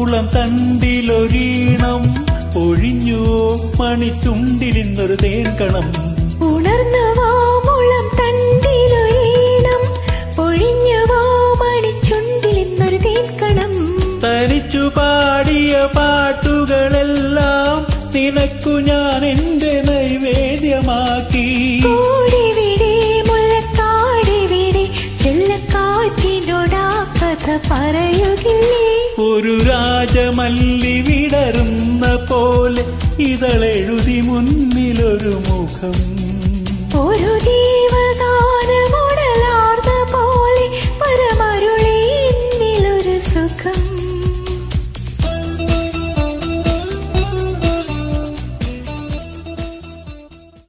മുളം തണ്ടിലൊരീണം ഒഴിഞ്ഞു മണിച്ചുണ്ടിലിന്നൊരു തേൻകണം ഉണർന്നു വാ മുളം തണ്ടിലൊരീണം പൊഴിഞ്ഞു വാ മണിച്ചുണ്ടിൽ ഇന്നൊരു തേൻകണം തനിച്ചു പാടിയ പാട്ടുകളെല്ലാം നിനക്കു ഞാൻ എന്റെ നൈവേദ്യമാക്കി കൂടിവിടെ മുല്ലക്കാടിവിടെ ചെല്ലക്കാറ്റിനോടാ കഥ പറയുകില്ലേ ഒരു രാജമല്ലി വിടരുന്ന പോലെ ഇതളെഴുതി മുന്നിലൊരു മുഖം ഒരു ജീവ